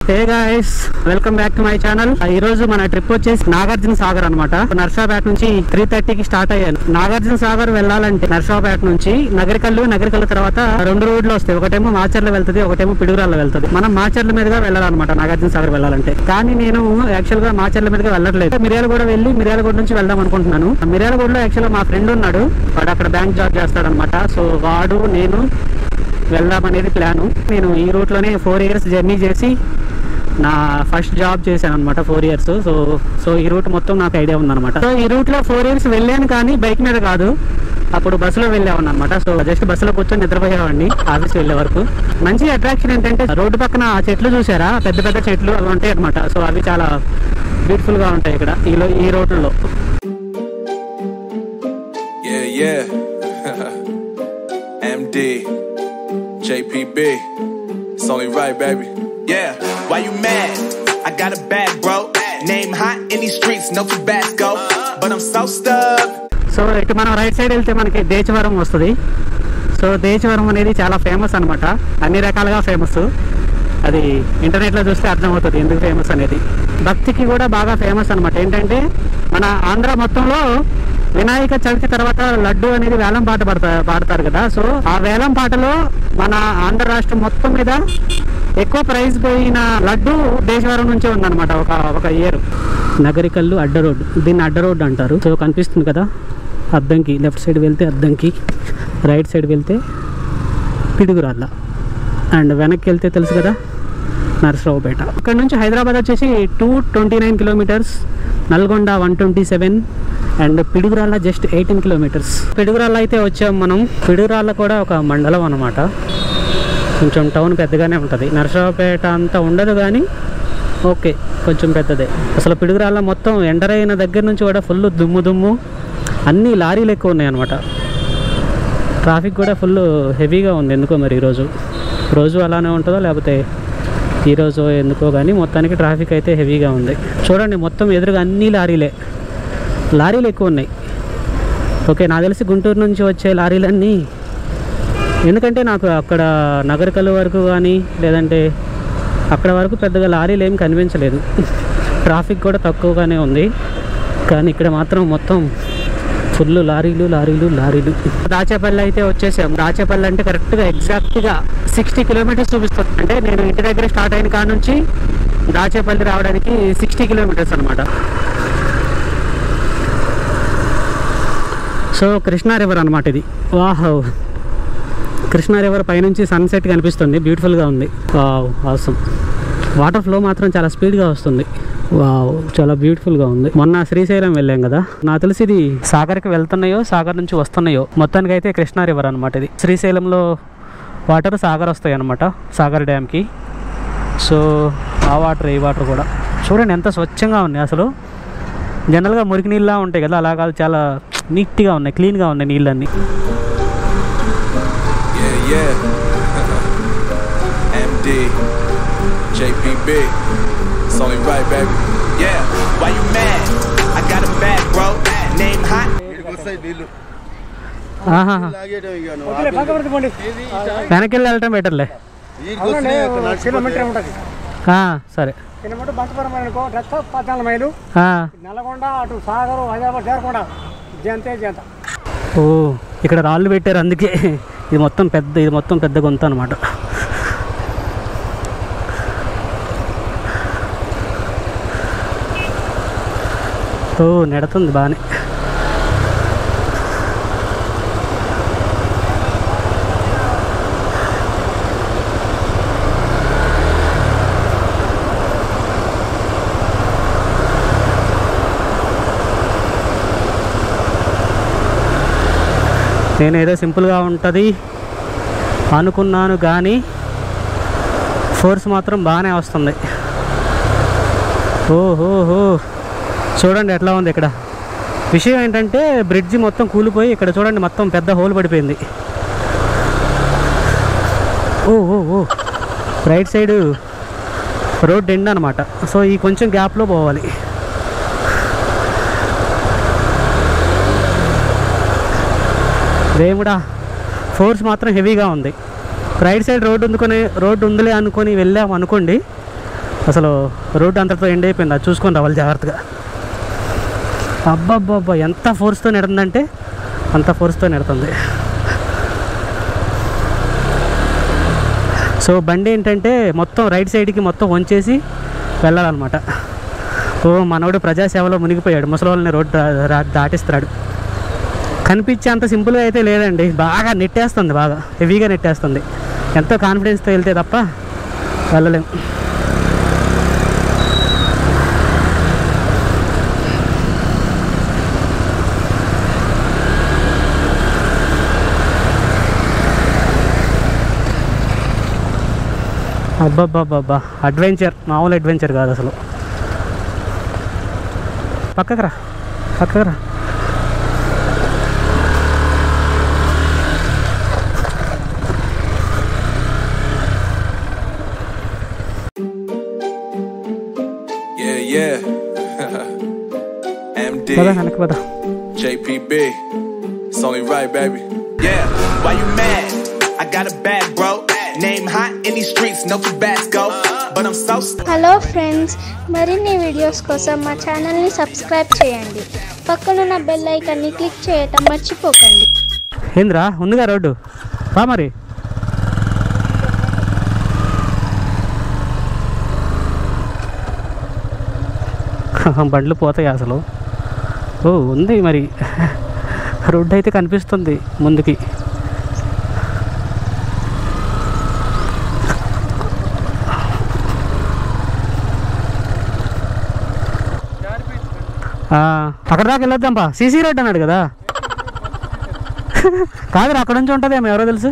Hey guys welcome back to my channel ఈ రోజు మన ట్రిప్ వచ్చేసి నాగార్జున సాగర్ అనమాట నర్సాపేట నుంచి త్రీ థర్టీకి స్టార్ట్ అయ్యాను నాగార్జున సాగర్ వెళ్ళాలంటే నర్సాపేట నుంచి నగరికల్లు నగరికల్లు తర్వాత రెండు రోడ్లు వస్తాయి ఒకటేమో మాచర్ల వెళ్తుంది ఒకటేమో పిడుగురాల్లో వెళ్తుంది మనం మాచర్ల మీదుగా వెళ్ళాలన్నమాట నాగార్జున సాగర్ వెళ్ళాలంటే కానీ నేను యాక్చువల్ గా మాచర్ల మీదుగా వెళ్ళట్లేదు మిర్యాలగూడ వెళ్ళి మిర్యాలగూడ నుంచి వెళ్దాం అనుకుంటున్నాను మిర్యాలగూడలో యాక్చువల్ గా మా ఫ్రెండ్ ఉన్నాడు వాడు అక్కడ బ్యాంక్ జాబ్ చేస్తాడనమాట సో వాడు నేను వెళ్దామనేది ప్లాను నేను ఈ రూట్లోనే ఫోర్ ఇయర్స్ జర్నీ చేసి నా ఫస్ట్ జాబ్ చేశాను అనమాట ఫోర్ ఇయర్స్ సో సో ఈ రూట్ మొత్తం నాకు ఐడియా ఉందన్నమాట సో ఈ రూట్లో ఫోర్ ఇయర్స్ వెళ్ళాను కానీ బైక్ మీద కాదు అప్పుడు బస్సులో వెళ్ళేవాడిని అనమాట సో జస్ట్ బస్సులో కూర్చొని నిద్రపోయేవాడిని ఆఫీస్ వెళ్ళే వరకు మంచి అట్రాక్షన్ ఏంటంటే రోడ్డు పక్కన ఆ చెట్లు చూసారా పెద్ద పెద్ద చెట్లు అవి ఉంటాయి అనమాట సో అవి చాలా బ్యూటిఫుల్ గా ఉంటాయి ఇక్కడ ఈ లో- ఈ రోడ్లలో Yeah, yeah. MD, JPB. It's only right, baby. Yeah, why you mad? I got a bag, bro. Name hot in these streets, no Tabasco. But I'm so stuck. So ఇటు మనం రైట్ సైడ్ వెళ్తే మనకి దేచవరం వస్తుంది so దేచవరం అనేది చాలా famous అన్నమాట అన్ని రకాలుగా ఫేమస్ అది ఇంటర్నెట్లో చూస్తే అర్థమవుతుంది ఎందుకు ఫేమస్ అనేది భక్తికి కూడా బాగా ఫేమస్ అన్నమాట ఏంటంటే మన ఆంధ్ర మొత్తంలో వినాయక చవితి తర్వాత లడ్డు అనేది వేలం పాట పడతా పాడతారు కదా సో ఆ వేలం పాటలో మన ఆంధ్ర రాష్ట్రం మొత్తం మీద ఎక్కువ ప్రైజ్ పోయిన లడ్డు దేశవరం నుంచే ఉందన్నమాట ఒక ఒక ఇయర్ నగరికల్లు అడ్డ రోడ్డు దీన్ని అడ్డ రోడ్డు అంటారు సో కనిపిస్తుంది కదా అద్దంకి లెఫ్ట్ సైడ్ వెళ్తే అద్దంకి రైట్ సైడ్ వెళ్తే పిడుగురాళ్ళ అండ్ వెనక్కి వెళ్తే తెలుసు కదా నరసరావుపేట ఇక్కడ నుంచి హైదరాబాద్ వచ్చేసి two twenty nine kilometres Nalgonda one twenty seven and Piduguralla just eighteen kilometres Piduguralla అయితే వచ్చాం మనం పిడుగురాళ్ళ కూడా ఒక మండలం అనమాట కొంచెం టౌన్ పెద్దగానే ఉంటుంది నరసరావుపేట అంతా ఉండదు కానీ ఓకే కొంచెం పెద్దదే అసలు పిడుగురాళ్ళ మొత్తం ఎంటర్ అయిన దగ్గర నుంచి కూడా ఫుల్ దుమ్ము దుమ్ము అన్ని లారీలు ఎక్కువ ఉన్నాయి అనమాట ట్రాఫిక్ కూడా ఫుల్ హెవీగా ఉంది ఎందుకో మరి ఈరోజు రోజు అలానే ఉంటుందో లేకపోతే ఈరోజు ఎందుకో కానీ మొత్తానికి ట్రాఫిక్ అయితే హెవీగా ఉంది చూడండి మొత్తం ఎదురుగా అన్ని లారీలే లారీలు ఎక్కువ ఉన్నాయి ఓకే నాకు తెలిసి గుంటూరు నుంచి వచ్చే లారీలన్నీ ఎందుకంటే నాకు అక్కడ నగరికల్ వరకు కానీ లేదంటే అక్కడ వరకు పెద్దగా లారీలు ఏం కనిపించలేదు ట్రాఫిక్ కూడా తక్కువగానే ఉంది కానీ ఇక్కడ మాత్రం మొత్తం ఫుల్ లారీలు లారీలు లారీలు దాచేపల్లి అయితే వచ్చేసాం దాచేపల్లి అంటే కరెక్ట్గా ఎగ్జాక్ట్గా సిక్స్టీ కిలోమీటర్స్ చూపిస్తుంది అంటే నేను ఇంటి దగ్గర స్టార్ట్ అయిన కాడ నుంచి దాచేపల్లి రావడానికి సిక్స్టీ కిలోమీటర్స్ అనమాట సో కృష్ణా రివర్ అనమాట ఇది వాహవ్ కృష్ణా రివర్ పైనుంచి సన్సెట్ కనిపిస్తుంది బ్యూటిఫుల్గా ఉంది వావ్ అవసరం వాటర్ ఫ్లో మాత్రం చాలా స్పీడ్గా వస్తుంది వావ్ చాలా బ్యూటిఫుల్గా ఉంది మొన్న శ్రీశైలం వెళ్ళాం కదా నాకు తెలిసి ఇది సాగర్కి వెళ్తున్నాయో సాగర్ నుంచి వస్తున్నాయో మొత్తానికి అయితే కృష్ణా రివర్ అనమాట ఇది శ్రీశైలంలో వాటర్ సాగర్ వస్తాయి అనమాట సాగర్ డ్యామ్కి సో ఆ వాటర్ ఈ వాటర్ కూడా చూడండి ఎంత స్వచ్ఛంగా ఉన్నాయి అసలు జనరల్గా మురికి నీళ్ళలా ఉంటాయి కదా అలా కాదు చాలా నీట్గా ఉన్నాయి క్లీన్గా ఉన్నాయి నీళ్ళన్నీ Yeah, yeah. MD, JPB. It's only right, baby. Yeah, why you mad? I got a bag, bro. Name hot. వస్తాయి నీళ్ళు ఆహా లాగేయడం ఇక నువ్వు ఆపేది. వెనక్కి వెళ్ళి వెళ్ళటం బెటర్లే వీడికి వస్తున్నాయి అక్కడ కిలోమీటర్ నడిచిపోతే. ఉంటుంది ఆ, సరే కిలోమీటర్ బంతపురం అనుకో రెక్క పద్నాలుగు మైలు ఆ, నల్లగొండ అటు సాగరు హైదరాబాద్ చేరకుండా జంతే జంత ఓ ఇక్కడ రాళ్ళు పెట్టారు అందుకే ఇది మొత్తం పెద్ద ఇది మొత్తం పెద్ద గొంత అనమాట ఓ నెడుతుంది బాగానే నేనేదో సింపుల్గా ఉంటుంది అనుకున్నాను కానీ ఫోర్స్ మాత్రం బాగానే వస్తుంది ఓహోహో చూడండి ఎట్లా ఉంది ఇక్కడ విషయం ఏంటంటే బ్రిడ్జి మొత్తం కూలిపోయి ఇక్కడ చూడండి మొత్తం పెద్ద హోల్ పడిపోయింది ఓ ఓ ఓ రైట్ సైడ్ రోడ్ ఎండ్ అనమాట సో ఈ కొంచెం గ్యాప్లో పోవాలి దేవుడా ఫోర్స్ మాత్రం హెవీగా ఉంది రైట్ సైడ్ రోడ్డు ఉందుకొని రోడ్డు ఉందిలే అనుకొని వెళ్ళాం అనుకోండి అసలు రోడ్డు అంతటితో ఎండ్ అయిపోయింది అది చూసుకొని రావాలి జాగ్రత్తగా అబ్బబ్బబ్బా ఎంత ఫోర్స్తో నెడుతుందంటే అంత ఫోర్స్తో నెడుతుంది సో బండి ఏంటంటే మొత్తం రైట్ సైడ్కి మొత్తం వంచేసి వెళ్ళాలన్నమాట ఓ మనోడు ప్రజాసేవలో మునిగిపోయాడు ముసలి వాళ్ళని రోడ్డు దా- రా- దాటిస్తున్నాడు కనిపించే అంత సింపుల్గా అయితే లేదండి బాగా నెట్టేస్తుంది బాగా హెవీగా నెట్టేస్తుంది ఎంతో కాన్ఫిడెన్స్తో వెళ్తే తప్ప వెళ్ళలేం అబ్బబ్బబ్బబ్బా అడ్వెంచర్ మామూలు అడ్వెంచర్ కాదు అసలు పక్కకు రా పక్కకు రా Yeah, yeah. MD, పద వెనక్కి పద JPB. It's only right, baby. Yeah, why you mad? I got a bag, bro. Name hot in these streets, no Tabasco. But I'm so st- hello friends మరిన్ని వీడియోస్ కోసం మా ఛానల్ని subscribe చేయండి పక్కనున్న bell ఐకాన్ని క్లిక్ చేయటం మర్చిపోకండి ఏంద్రా ఉందిగా రోడ్డు బా మరి బండ్లు పోతాయి అసలు ఓ ఉంది మరి రోడ్డు అయితే కనిపిస్తుంది ముందుకి ఆ, అక్కడ దాకా వెళ్ళొద్దాంపా సీసీ రోడ్ అన్నాడు కదా కాదురా అక్కడ నుంచి ఉంటుందేమో ఎవరో తెలుసు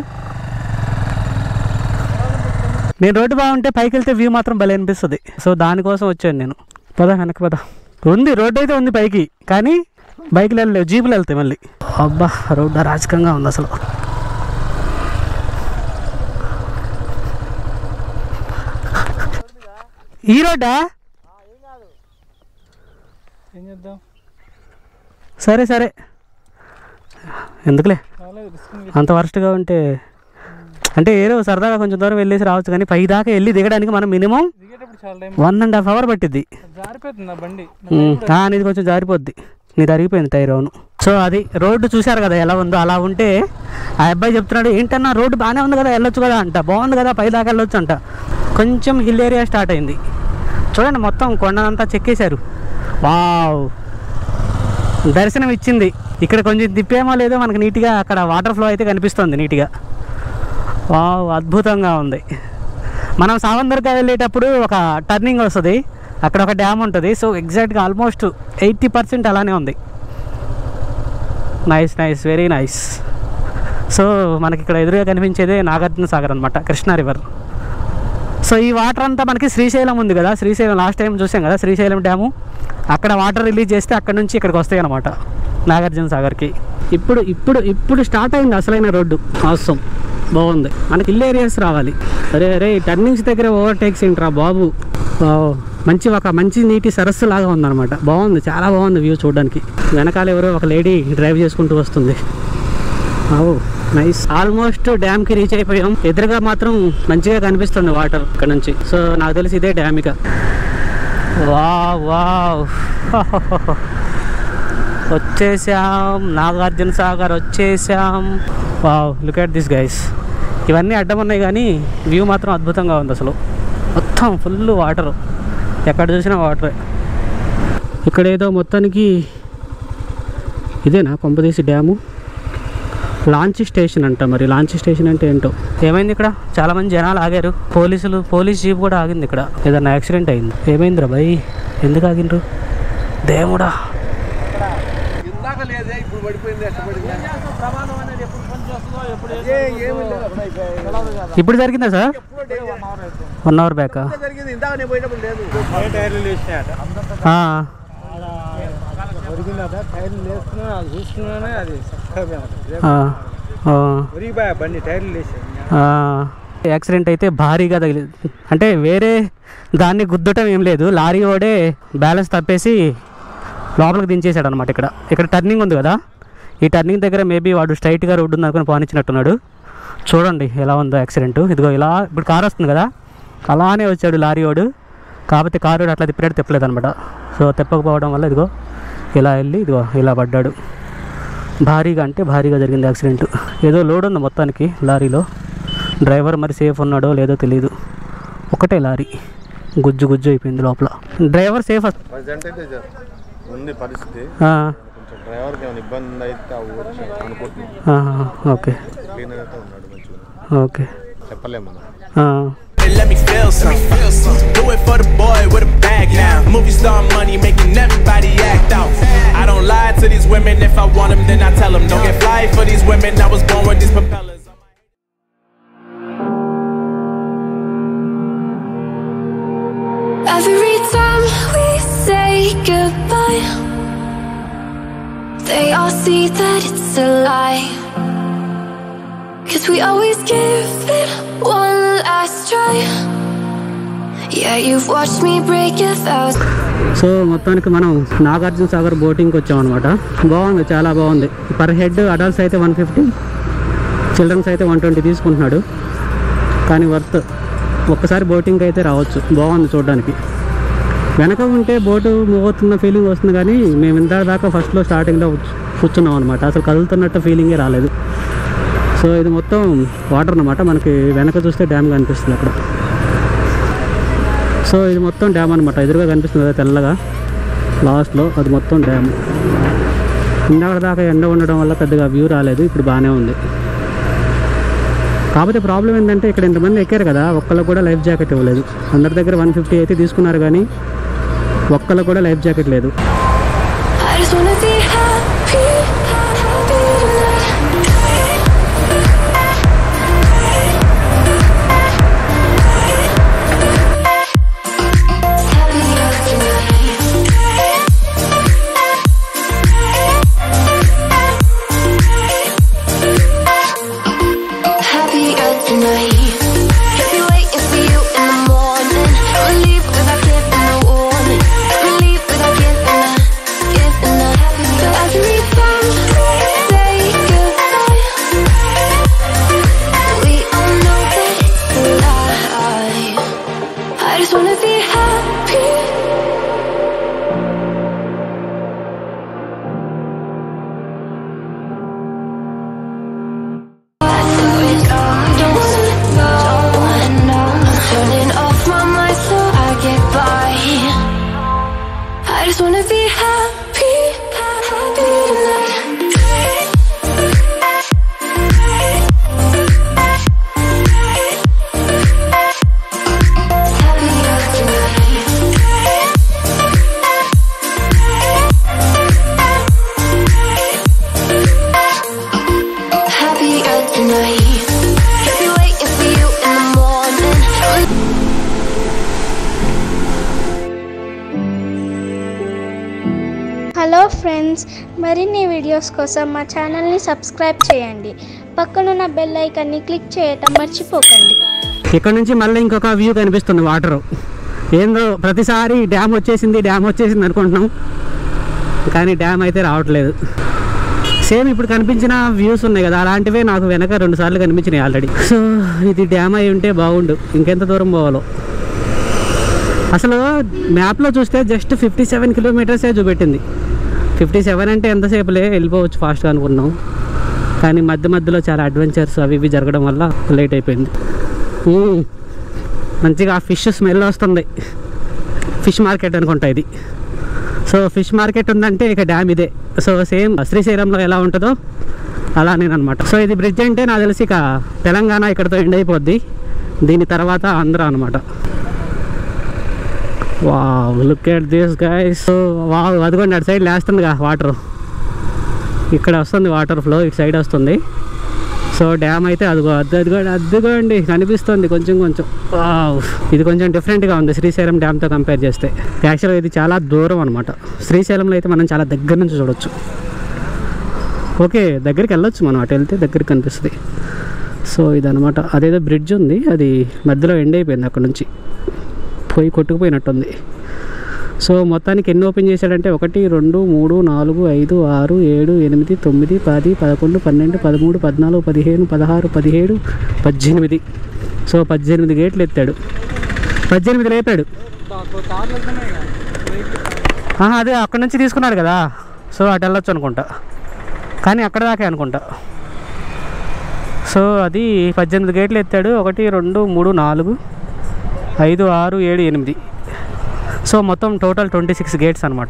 నేను రోడ్డు బాగుంటే పైకి వెళ్తే వ్యూ మాత్రం భలే అనిపిస్తుంది సో దానికోసం వచ్చాను నేను పద వెనక్కి పద ఉంది రోడ్డు అయితే ఉంది పైకి కానీ బైక్లు వెళ్ళలేవు జీపులు వెళ్తాయి మళ్ళీ అబ్బా రోడ్డు అరాచకంగా ఉంది అసలు ఈ రోడ్డా ఏం చేద్దాం సరే సరే ఎందుకులే రాలేదు రిస్క్ అంత వరస్ట్గా ఉంటే అంటే ఏదో సరదాగా కొంచెం దూరం వెళ్ళేసి రావచ్చు కానీ పై దాకా వెళ్ళి దిగడానికి మనం మినిమం దిగేటప్పుడు చాలా time one and half hour పట్టిద్ది జారిపోతుంది ఆ బండి ఉమ్, ఆ, నీది కొంచెం జారిపోద్ది నీది అరిగిపోయింది టైర్ అవును సో అది రోడ్డు చూశారు కదా ఎలా ఉందో అలా ఉంటే ఆ అబ్బాయి చెప్తున్నాడు ఏంటన్నా రోడ్డు బాగానే ఉంది కదా వెళ్ళొచ్చు కదా అంట బాగుంది కదా పై దాకా వెళ్ళొచ్చు అంట కొంచెం హిల్ ఏరియా స్టార్ట్ అయింది చూడండి మొత్తం కొండనంతా చెక్కేశారు వావ్ దర్శనం ఇచ్చింది ఇక్కడ కొంచెం తిప్పేమో లేదో మనకి నీట్గా అక్కడ వాటర్ ఫ్లో అయితే కనిపిస్తుంది నీట్గా వావ్ అద్భుతంగా ఉంది మనం సావందర్గా వెళ్ళేటప్పుడు ఒక టర్నింగ్ వస్తుంది అక్కడ ఒక డ్యామ్ ఉంటుంది సో ఎగ్జాక్ట్గా ఆల్మోస్ట్ ఎయిటీ పర్సెంట్ అలానే ఉంది nice nice very nice so మనకి ఇక్కడ ఎదురుగా కనిపించేదే నాగార్జున సాగర్ అనమాట కృష్ణా రివర్ సో ఈ వాటర్ అంతా మనకి శ్రీశైలం ఉంది కదా శ్రీశైలం లాస్ట్ టైం చూసాం కదా శ్రీశైలం డ్యాము అక్కడ వాటర్ రిలీజ్ చేస్తే అక్కడ నుంచి ఇక్కడికి వస్తాయి అనమాట నాగార్జున సాగర్కి ఇప్పుడు ఇప్పుడు ఇప్పుడు స్టార్ట్ అయింది అసలైన రోడ్డు అవసరం బాగుంది మనకి ఇల్లు ఏరియాస్ రావాలి అరే అరే టర్నింగ్స్ దగ్గర ఓవర్టేక్స్ ఏంట్రా బాబు వావ్. మంచి ఒక మంచి నీటి సరస్సు లాగా ఉందన్నమాట బాగుంది చాలా బాగుంది వ్యూ చూడడానికి వెనకాల ఎవరో ఒక లేడీ డ్రైవ్ చేసుకుంటూ వస్తుంది ఓ నైస్ ఆల్మోస్ట్ డ్యామ్ కి రీచ్ అయిపోయాం ఎదురుగా మాత్రం మంచిగా కనిపిస్తుంది వాటర్ ఇక్కడ నుంచి సో నాకు తెలిసి ఇదే డ్యామ్ ఇక వావ్ వావ్ వచ్చేసాం నాగార్జున సాగర్ వచ్చేసాం wow look at this guys ఇవన్నీ అడ్డం ఉన్నాయి కానీ వ్యూ మాత్రం అద్భుతంగా ఉంది అసలు మొత్తం ఫుల్ వాటర్ ఎక్కడ చూసినా వాటరే ఇక్కడ ఏదో మొత్తానికి ఇదేనా కొంపదీసి డ్యాము లాంచ్ స్టేషన్ అంట మరి లాంచ్ స్టేషన్ అంటే ఏంటో ఏమైంది ఇక్కడ చాలా మంది జనాలు ఆగారు పోలీసులు పోలీస్ జీప్ కూడా ఆగింది ఇక్కడ ఏదన్నా యాక్సిడెంట్ అయింది ఏమైందిరా భయ్ ఎందుకు ఆగిండ్రు దేవుడా ఇందాక లేదే ఇప్పుడు పడిపోయింది ఎట్ట పడింది ప్రమాదం అనేది ఎప్పుడు పని చేస్తుందో ఎప్పుడు ఏ, ఏమీ లేదు అక్కడ. ఇప్పుడు జరిగిందా సార్ ఎప్పుడో డేంజర్. వన్ అవర్ బ్యాక్ ఎప్పుడో జరిగింది ఇందాక నేను పోయినప్పుడు లేదు టైర్లు లేచినాయట ఒరిగిందట టైర్లు లేస్తున్నా అది చూస్తున్నానే అది ఒరిగిపోయా బండి టైర్లు లేచాయి యాక్సిడెంట్ అయితే భారీగా తగిలింది అంటే వేరే దాన్ని గుద్దటం ఏం లేదు లారీ ఓడే బ్యాలెన్స్ తప్పేసి లోపలికి దించేశాడు అనమాట ఇక్కడ ఇక్కడ టర్నింగ్ ఉంది కదా ఈ టర్నింగ్ దగ్గర మేబీ వాడు స్ట్రైట్గా రోడ్డు ఉంది అనుకుని పానిచ్చినట్టున్నాడు చూడండి ఎలా ఉందో యాక్సిడెంట్ ఇదిగో ఇలా ఇప్పుడు కార్ వస్తుంది కదా అలానే వచ్చాడు లారీ వాడు కాకపోతే కారు అట్లా తిప్పాడు తిప్పలేదు అనమాట సో తిప్పకపోవడం వల్ల ఇదిగో ఇలా వెళ్ళి ఇదిగో ఇలా పడ్డాడు భారీగా అంటే భారీగా జరిగింది యాక్సిడెంట్ ఏదో లోడ్ ఉంది మొత్తానికి లారీలో డ్రైవర్ మరి సేఫ్ ఉన్నాడో లేదో తెలియదు ఒకటే లారీ గుజ్జు గుజ్జు అయిపోయింది లోపల డ్రైవర్ సేఫ్ అస్- ప్రజెంట్ అయితే జ- ఉంది పరిస్థితి ఆ, కొంచెం డ్రైవర్కి ఏమైనా ఇబ్బంది అయితే అవ్వచ్చు అనుకుంటున్నాం ఆ, ఓకే క్లీనర్ అయితే ఉన్నాడు మంచిగా ఓకే చెప్పలేము మనం ఆ, And let me feel some. Do it for the boy with a bag now. Movie star money making everybody act out. I don't lie to these women. If I want them, then I tell them. Don't get fly for these women. I was born with these propellers. Every time we say goodbye, they all see that it's a lie. Cause we always give it one last try. Yeah, you've watched me break a thousand. So మొత్తానికి మనం నాగార్జున సాగర్ బోటింగ్కి వచ్చామన్నమాట బాగుంది చాలా బాగుంది per head adults అయితే one fifty childrens అయితే one twenty తీసుకుంటున్నాడు కానీ వర్త్ ఒక్కసారి బోటింగ్ అయితే రావచ్చు బాగుంది చూడడానికి వెనక ఉంటే బోటు మూవ్ అవుతున్న ఫీలింగ్ వస్తుంది కానీ మేము ఇంత దాకా ఫస్ట్లో స్టార్టింగ్లో కూర్చున్నాం అనమాట అసలు కదులుతున్నట్టు ఫీలింగే రాలేదు సో ఇది మొత్తం వాటర్ అనమాట మనకి వెనక చూస్తే డ్యామ్ కనిపిస్తుంది అక్కడ సో ఇది మొత్తం డ్యామ్ అనమాట ఎదురుగా కనిపిస్తుంది కదా తెల్లగా లాస్ట్లో అది మొత్తం డ్యామ్ ఇందాక దాకా ఎండ ఉండడం వల్ల పెద్దగా వ్యూ రాలేదు ఇప్పుడు బాగానే ఉంది కాకపోతే ప్రాబ్లం ఏంటంటే ఇక్కడ ఇంతమంది ఎక్కారు కదా ఒక్కళ్ళకు కూడా లైఫ్ జాకెట్ ఇవ్వలేదు అందరి దగ్గర వన్ ఫిఫ్టీ అయితే తీసుకున్నారు కానీ ఒక్కళ్ళకు కూడా లైఫ్ జాకెట్ లేదు I just wanna be happy, happy tonight. Happy tonight. Happier tonight. I'll be waiting for you in the morning. I'ma leave without giving a warning. I'ma leave without giving a, giving a happy. So every time we say goodbye, we all know that it's a lie. I just wanna be happy. Turning off my mind so I get by. I just wanna be happy, happy tonight. Happier tonight. Happier tonight. I'll be waiting for you in the morning. Hello friends మరిన్ని videos కోసం మా ఛానల్ని subscribe చేయండి పక్కనున్న bell ఐకాన్ని click చేయటం మర్చిపోకండి ఇక్కడ నుంచి మళ్ళీ ఇంకొక వ్యూ కనిపిస్తుంది వాటర్ ఏందో ప్రతిసారి డ్యామ్ వచ్చేసింది డ్యామ్ వచ్చేసింది అనుకుంటున్నాం కానీ డ్యామ్ అయితే రావట్లేదు సేమ్ ఇప్పుడు కనిపించిన వ్యూస్ ఉన్నాయి కదా అలాంటివే నాకు వెనక రెండు సార్లు కనిపించినాయి ఆల్రెడీ సో ఇది డ్యామ్ అయి ఉంటే బాగుండు ఇంకెంత దూరం పోవాలో అసలు మ్యాప్లో చూస్తే జస్ట్ ఫిఫ్టీ సెవెన్ కిలోమీటర్సే చూపెట్టింది ఫిఫ్టీ సెవెన్ అంటే ఎంతసేపులే వెళ్ళిపోవచ్చు ఫాస్ట్గా అనుకున్నాం కానీ మధ్య మధ్యలో చాలా అడ్వెంచర్స్ అవి ఇవి జరగడం వల్ల లేట్ అయిపోయింది మ్మ్. మంచిగా ఫిష్ స్మెల్ వస్తుంది ఫిష్ మార్కెట్ అనుకుంటా ఇది సో ఫిష్ మార్కెట్ ఉందంటే ఇక డ్యామ్ ఇదే సో సేమ్ శ్రీశైలంలో ఎలా ఉంటుందో అలానేనమాట సో ఇది బ్రిడ్జ్ అంటే నాకు తెలిసి ఇక తెలంగాణ ఇక్కడతో ఎండ్ అయిపోద్ది దీని తర్వాత ఆంధ్ర అనమాట వా look at this guys so వా అదిగోండి అటు సైడ్ లేస్తుందిగా వాటర్ ఇక్కడ వస్తుంది వాటర్ ఫ్లో ఇటు సైడ్ వస్తుంది సో డ్యామ్ అయితే అదిగో అది అదిగోండి అదిగోండి కనిపిస్తుంది కొంచెం కొంచెం వావ్. ఇది కొంచెం డిఫరెంట్గా ఉంది శ్రీశైలం డ్యామ్తో కంపేర్ చేస్తే యాక్చువల్గా ఇది చాలా దూరం అనమాట శ్రీశైలంలో అయితే మనం చాలా దగ్గర నుంచి చూడొచ్చు ఓకే దగ్గరికి వెళ్ళొచ్చు మనం అటు వెళ్తే దగ్గరికి కనిపిస్తుంది సో ఇదనమాట అదేదో బ్రిడ్జ్ ఉంది అది మధ్యలో ఎండ్ అయిపోయింది అక్కడ నుంచి పోయి కొట్టుకుపోయినట్టుంది సో మొత్తానికి ఎన్ని ఓపెన్ చేశాడంటే ఒకటి రెండు మూడు నాలుగు ఐదు ఆరు ఏడు ఎనిమిది తొమ్మిది పది పదకొండు పన్నెండు పదమూడు పద్నాలుగు పదిహేను పదహారు పదిహేడు పద్దెనిమిది సో పద్దెనిమిది గేట్లు ఎత్తాడు పద్దెనిమిది లేపాడు మాకు కార్లు వెళ్తున్నాయి ఆహా, అదే అక్కడ నుంచి తీసుకున్నాడు కదా సో అటు వెళ్ళొచ్చు అనుకుంటా కానీ అక్కడ దాకే అనుకుంటా సో అది పద్దెనిమిది గేట్లు ఎత్తాడు ఒకటి రెండు మూడు నాలుగు ఐదు ఆరు ఏడు ఎనిమిది సో మొత్తం టోటల్ ట్వంటీ సిక్స్ గేట్స్ అనమాట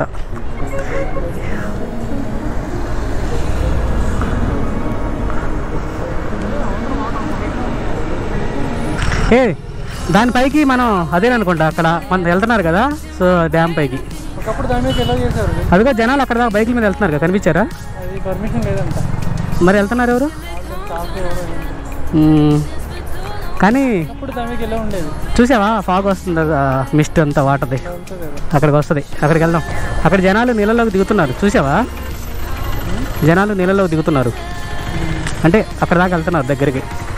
ఏ దానిపైకి మనం అదేననుకుంటా అక్కడ మనం వెళ్తున్నారు కదా సో డ్యామ్ పైకి ఒకప్పుడు దాని మీద ఎలా చేశారు అదిగో జనాలు అక్కడ దాకా బైకుల మీద వెళ్తున్నారు కదా కనిపించారా అది పర్మిషన్ లేదంట మరి వెళ్తున్నారు ఎవరు కాఫీ ఎవరు మ్మ్. కానీ అప్పుడు దాని మీద ఎలా ఉండేది చూసావా ఫాగ్ వస్తుంది మిస్ట్ అంతా వాటర్ది ఉంటుంది కదా అక్కడికి వస్తుంది అక్కడికి వెళ్దాం అక్కడ జనాలు నీళ్ళలోకి దిగుతున్నారు చూసావా జనాలు నీళ్ళలోకి దిగుతున్నారు అంటే అక్కడ దాకా వెళ్తున్నారు దగ్గరికి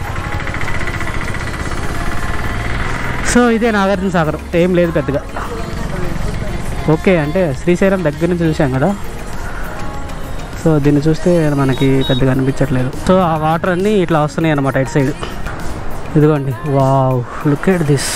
సో ఇదే నాగార్జున సాగర్ ఏం లేదు పెద్దగా ఓకే అంటే శ్రీశైలం దగ్గర నుంచి చూసాం కదా సో దీన్ని చూస్తే మనకి పెద్దగా అనిపించట్లేదు సో ఆ వాటర్ అన్నీ ఇట్లా వస్తున్నాయి అన్నమాట ఇటు సైడ్ ఇదిగోండి వావ్ లుక్ ఎట్ దిస్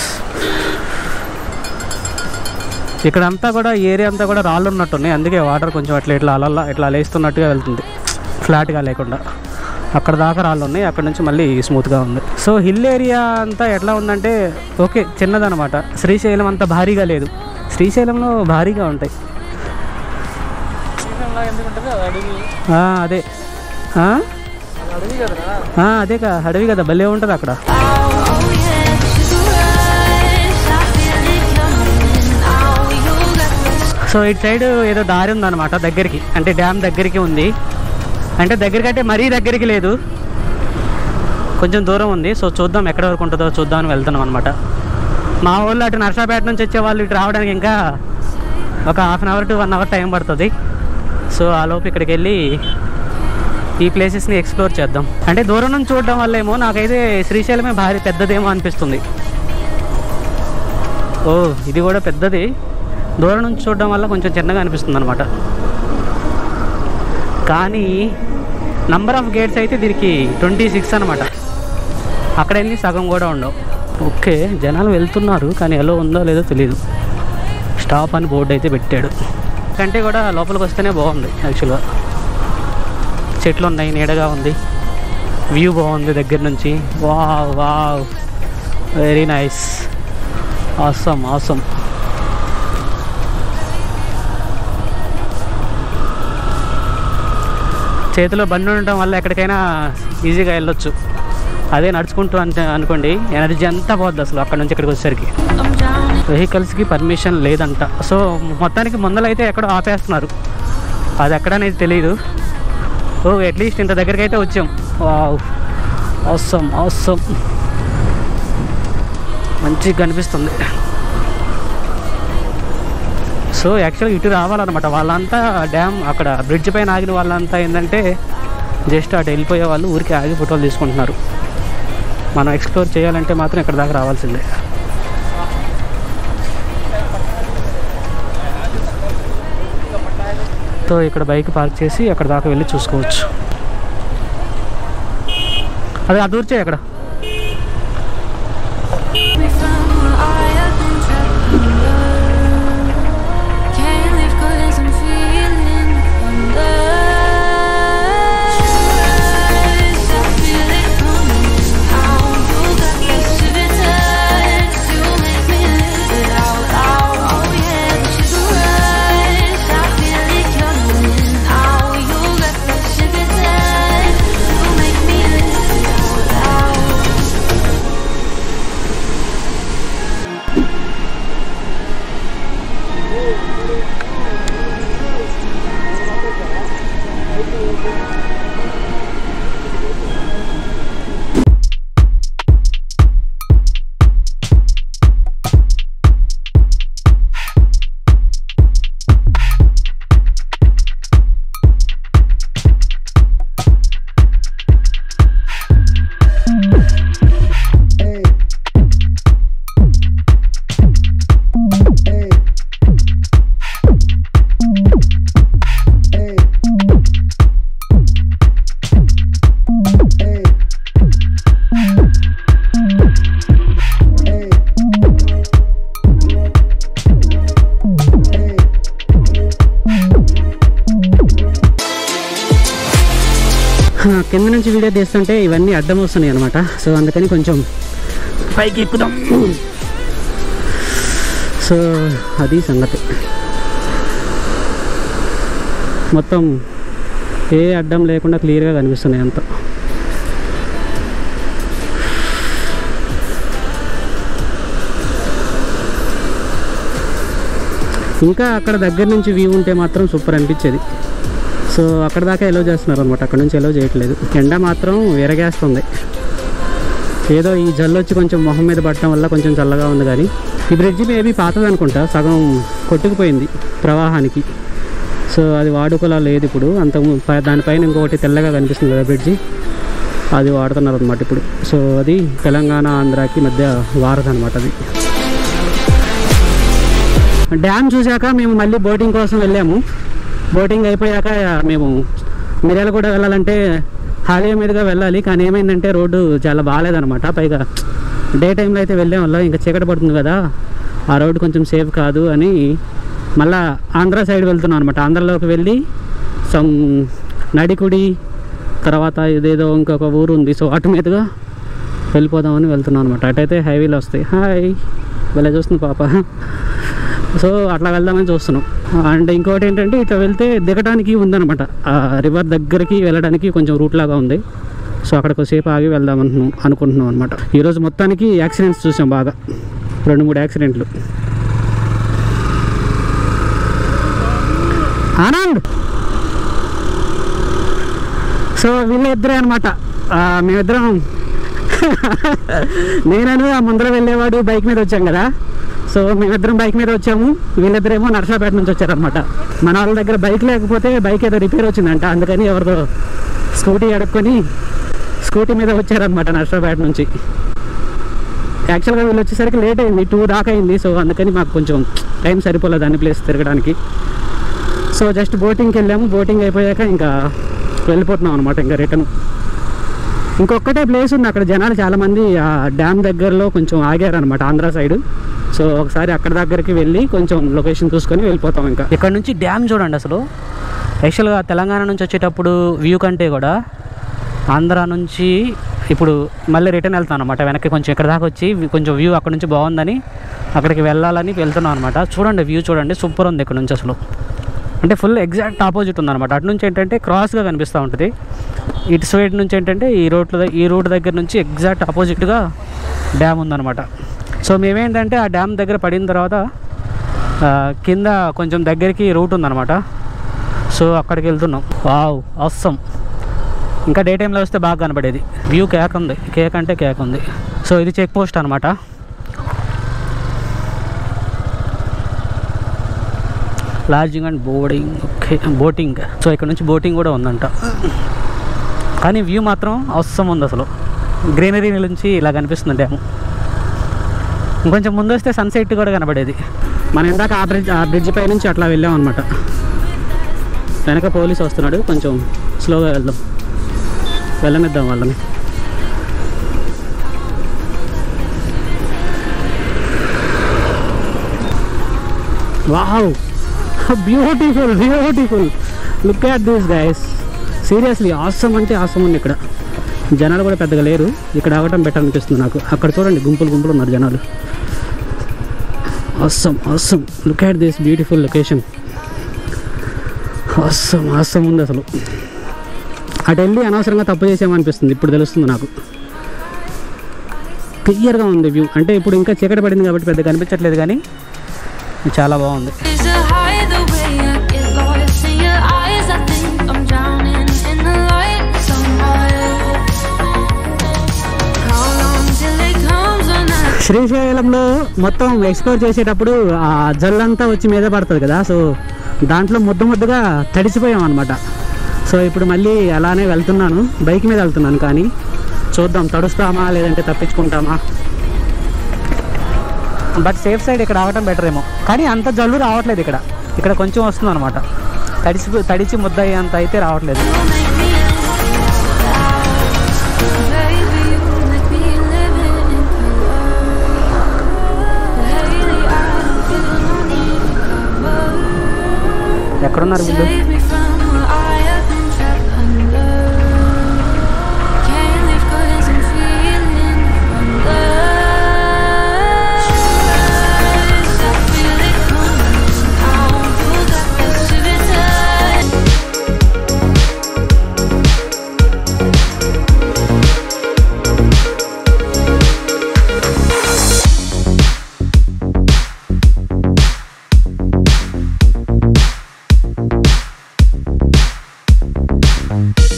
ఇక్కడ అంతా కూడా ఏరియా అంతా కూడా రాళ్ళు ఉన్నట్టున్నాయి అందుకే వాటర్ కొంచెం అట్లా ఇట్లా అలల్లా ఇట్లా లేస్తున్నట్టుగా వెళ్తుంది ఫ్లాట్గా లేకుండా అక్కడ దాకా రాళ్ళు ఉన్నాయి అక్కడ నుంచి మళ్ళీ స్మూత్గా ఉంది సో హిల్ ఏరియా అంతా ఎట్లా ఉందంటే ఓకే చిన్నదనమాట శ్రీశైలం అంత భారీగా లేదు శ్రీశైలంలో భారీగా ఉంటాయి శ్రీశైలంలాగా ఎందుకు ఉంటుంది అది అడవి ఆ, అదే ఆ? అది అడవి కదరా ఆ, అదే కా అడవి కదా భలే ఉంటుంది అక్కడ సో ఇటు సైడ్ ఏదో దారి ఉందన్నమాట దగ్గరికి అంటే డ్యామ్ దగ్గరికి ఉంది అంటే దగ్గరికి అంటే మరీ దగ్గరికి లేదు కొంచెం దూరం ఉంది సో చూద్దాం ఎక్కడ వరకు ఉంటుందో చూద్దాం అని వెళ్తున్నాం అనమాట మా ఊళ్ళో అటు నర్సాపేట నుంచి వచ్చే వాళ్ళు ఇటు రావడానికి ఇంకా ఒక half an hour to one hour time పడుతుంది సో ఆ లోపు ఇక్కడికి వెళ్ళి ఈ ప్లేసెస్ని ఎక్స్ప్లోర్ చేద్దాం అంటే దూరం నుంచి చూడడం వల్ల ఏమో నాకైతే శ్రీశైలమే భారీ పెద్దదేమో అనిపిస్తుంది ఓ ఇది కూడా పెద్దది దూరం నుంచి చూడడం వల్ల కొంచెం చిన్నగా అనిపిస్తుంది అనమాట కానీ నంబర్ ఆఫ్ గేట్స్ అయితే దీనికి ట్వంటీ సిక్స్ అనమాట అక్కడ వెళ్ళి సగం కూడా ఉండవు ఓకే జనాలు వెళ్తున్నారు కానీ ఎలా ఉందో లేదో తెలియదు స్టాప్ అని బోర్డు అయితే పెట్టాడు కంటే కూడా లోపలికి వస్తేనే బాగుంది యాక్చువల్గా చెట్లు ఉన్నాయి నీడగా ఉంది వ్యూ బాగుంది దగ్గర నుంచి wow wow very nice awesome awesome చేతిలో బండి ఉండటం వల్ల ఎక్కడికైనా ఈజీగా వెళ్ళొచ్చు అదే నడుచుకుంటూ అంటే అనుకోండి ఎనర్జీ అంతా పోద్ది అసలు అక్కడ నుంచి ఇక్కడికి వచ్చేసరికి వెహికల్స్కి పర్మిషన్ లేదంట సో మొత్తానికి ముందలైతే ఎక్కడో ఆపేస్తున్నారు అది ఎక్కడనేది తెలియదు ఓ అట్లీస్ట్ ఇంత దగ్గరికి అయితే వచ్చాం వావ్ అవసరం అవసరం మంచిగా కనిపిస్తుంది సో యాక్చువల్గా ఇటు రావాలన్నమాట వాళ్ళంతా డ్యామ్ అక్కడ బ్రిడ్జ్ పైన ఆగిన వాళ్ళంతా ఏంటంటే జస్ట్ అటు వెళ్ళిపోయే వాళ్ళు ఊరికి ఆగి ఫోటోలు తీసుకుంటున్నారు మనం ఎక్స్ప్లోర్ చేయాలంటే మాత్రం ఇక్కడ దాకా రావాల్సిందే సో ఇక్కడ బైక్ పార్క్ చేసి అక్కడ దాకా వెళ్ళి చూసుకోవచ్చు అదే అది దూర్చే అక్కడ Sugar కింద నుంచి వీడియో తీస్తుంటే ఇవన్నీ అడ్డం వస్తున్నాయి అనమాట సో అందుకని కొంచెం పైకి ఎక్కుదాం సో అది సంగతి మొత్తం ఏ అడ్డం లేకుండా క్లియర్గా కనిపిస్తున్నాయి అంతా ఇంకా అక్కడ దగ్గర నుంచి వ్యూ ఉంటే మాత్రం సూపర్ అనిపించేది సో అక్కడ దాకా ఎలో చేస్తున్నారు అనమాట అక్కడ నుంచి ఎలో చేయట్లేదు ఎండ మాత్రం విరగేస్తుంది ఏదో ఈ జల్లు వచ్చి కొంచెం మొహం మీద పడటం వల్ల కొంచెం చల్లగా ఉంది కానీ ఈ బ్రిడ్జి మేబీ పాతది అనుకుంటా సగం కొట్టుకుపోయింది ప్రవాహానికి సో అది వాడుకలా లేదు ఇప్పుడు అంత పై- దానిపైన ఇంకొకటి తెల్లగా కనిపిస్తుంది కదా బ్రిడ్జి అది వాడుతున్నారు అనమాట ఇప్పుడు సో అది తెలంగాణ ఆంధ్రాకి మధ్య వారధి అనమాట అది డ్యామ్ చూశాక మేము మళ్ళీ బోటింగ్ కోసం వెళ్ళాము బోటింగ్ అయిపోయాక మేము మిర్యాలగూడ వెళ్ళాలంటే హైవే మీదుగా వెళ్ళాలి కానీ ఏమైందంటే రోడ్డు చాలా బాగాలేదనమాట పైగా డే టైంలో అయితే వెళ్ళే వాళ్ళం ఇంకా చీకటి పడుతుంది కదా ఆ రోడ్డు కొంచెం సేఫ్ కాదు అని మళ్ళా ఆంధ్ర సైడ్ వెళ్తున్నాం అనమాట ఆంధ్రలోకి వెళ్ళి సమ్ నడికుడి తర్వాత ఇదేదో ఇంకొక ఊరు ఉంది సో అటు మీదుగా వెళ్ళిపోదామని వెళ్తున్నాం అనమాట అటైతే హైవేలు వస్తాయి హాయ్ వెళ్ళే చూస్తుంది పాప సో అట్లా వెళ్దామని చూస్తున్నాం అండ్ ఇంకోటి ఏంటంటే ఇట్లా వెళ్తే దిగడానికి ఉందన్నమాట ఆ రివర్ దగ్గరికి వెళ్ళడానికి కొంచెం రూట్ లాగా ఉంది సో అక్కడ కొద్దిసేపు ఆగి వెళ్దాం అనుకున్నాం అనుకుంటున్నాం అనమాట ఈరోజు మొత్తానికి యాక్సిడెంట్స్ చూసాం బాగా రెండు మూడు యాక్సిడెంట్లు ఆనంద్ సో వీళ్ళిద్దరే అనమాట మేమిద్దరం నేనను ఆ ముందర వెళ్ళేవాడు బైక్ మీద వచ్చాం కదా సో మేమిద్దరం బైక్ మీద వచ్చాము వీళ్ళిద్దరేమో నర్సాపేట నుంచి వచ్చారనమాట మన వాళ్ళ దగ్గర బైక్ లేకపోతే బైక్ ఏదో రిపేర్ వచ్చిందంట అందుకని ఎవరిదో స్కూటీ అడుక్కొని స్కూటీ మీద వచ్చారనమాట నర్సాపేట నుంచి యాక్చువల్గా వీళ్ళు వచ్చేసరికి లేట్ అయింది టూ దాకా అయింది సో అందుకని మాకు కొంచెం టైం సరిపోలేదు అన్ని ప్లేస్ తిరగడానికి సో జస్ట్ బోటింగ్కి వెళ్ళాము బోటింగ్ అయిపోయాక ఇంకా వెళ్ళిపోతున్నాం అనమాట ఇంకా రిటర్న్ ఇంకొకటే ప్లేస్ ఉంది అక్కడ జనాలు చాలామంది ఆ డ్యామ్ దగ్గరలో కొంచెం ఆగారనమాట ఆంధ్ర సైడ్ సో ఒకసారి అక్కడ దగ్గరికి వెళ్ళి కొంచెం లొకేషన్ చూసుకొని వెళ్ళిపోతాం ఇంకా ఇక్కడ నుంచి డ్యామ్ చూడండి అసలు యాక్చువల్గా తెలంగాణ నుంచి వచ్చేటప్పుడు వ్యూ కంటే కూడా ఆంధ్ర నుంచి ఇప్పుడు మళ్ళీ రిటర్న్ వెళ్తాను అనమాట వెనక్కి కొంచెం ఇక్కడ దాకా వచ్చి కొంచెం వ్యూ అక్కడ నుంచి బాగుందని అక్కడికి వెళ్ళాలని వెళ్తున్నాం అనమాట చూడండి వ్యూ చూడండి సూపర్ ఉంది ఇక్కడ నుంచి అసలు అంటే ఫుల్ ఎగ్జాక్ట్ ఆపోజిట్ ఉందన్నమాట అటు నుంచి ఏంటంటే క్రాస్గా కనిపిస్తూ ఉంటుంది ఇటు సైడ్ నుంచి ఏంటంటే ఈ రోడ్ల ద- ఈ రోడ్ దగ్గర నుంచి ఎగ్జాక్ట్ ఆపోజిట్గా డ్యామ్ ఉందన్నమాట సో మేమేంటంటే ఆ డ్యామ్ దగ్గర పడిన తర్వాత ఆ, కింద కొంచెం దగ్గరికి రూట్ ఉందన్నమాట సో అక్కడికి వెళ్తున్నాం వావ్ అవసరం ఇంకా డే టైంలో వస్తే బాగా కనపడేది వ్యూ కేక్ ఉంది కేక్ అంటే కేక్ ఉంది సో ఇది చెక్ పోస్ట్ అనమాట lodging and boarding okay boating so ఇక్కడ నుంచి బోటింగ్ కూడా ఉందంట కానీ వ్యూ మాత్రం అవసరం ఉంది అసలు గ్రీనరీ నుంచి ఇలా కనిపిస్తుంది డ్యాము ఇంకొంచెం ముందు వస్తే సన్సెట్ కూడా కనబడేది మనం ఇందాక ఆ బ్రిడ్జ్ ఆ బ్రిడ్జ్ పై నుంచి అట్లా వెళ్ళాం అనమాట వెనక పోలీస్ వస్తున్నాడు కొంచెం స్లోగా వెళ్దాం వెళ్ళనిద్దాం వాళ్ళని wow beautiful beautiful look at this guys seriously awesome అంటే ఆసమ్ ఉంది ఇక్కడ జనాలు కూడా పెద్దగా లేరు ఇక్కడ ఆగటం బెటర్ అనిపిస్తుంది నాకు అక్కడ చూడండి గుంపులు గుంపులు ఉన్నారు జనాలు awesome awesome look at this beautiful location awesome awesome ఉంది అసలు అటు వెళ్ళి అనవసరంగా తప్పు చేసామనిపిస్తుంది ఇప్పుడు తెలుస్తుంది నాకు క్లియర్గా ఉంది వ్యూ అంటే ఇప్పుడు ఇంకా చీకటి పడింది కాబట్టి పెద్ద కనిపించట్లేదు కానీ చాలా బాగుంది Is it high the way I get lost in your eyes? I think I'm drowning in the light somewhere. How long till it comes when I శ్రీశైలంలో మొత్తం ఎక్స్ప్లోర్ చేసేటప్పుడు ఆ జల్లంతా వచ్చి మీద పడుతుంది కదా సో దాంట్లో ముద్ద ముద్దగా తడిసిపోయాం అనమాట సో ఇప్పుడు మళ్ళీ అలానే వెళ్తున్నాను బైక్ మీద వెళ్తున్నాను కానీ చూద్దాం తడుస్తామా లేదంటే తప్పించుకుంటామా బట్ సేఫ్ సైడ్ ఇక్కడ రావటం బెటర్ ఏమో కానీ అంత జల్లు రావట్లేదు ఇక్కడ ఇక్కడ కొంచెం వస్తుంది అనమాట తడిసి తడిచి ముద్ద అయ్యేంత అయితే రావట్లేదు make me Baby, you make me live in color. Lately, I don't feel no need to cover. ఎక్కడున్నారు వీళ్ళు Save me from what I have been trapped under. Bye.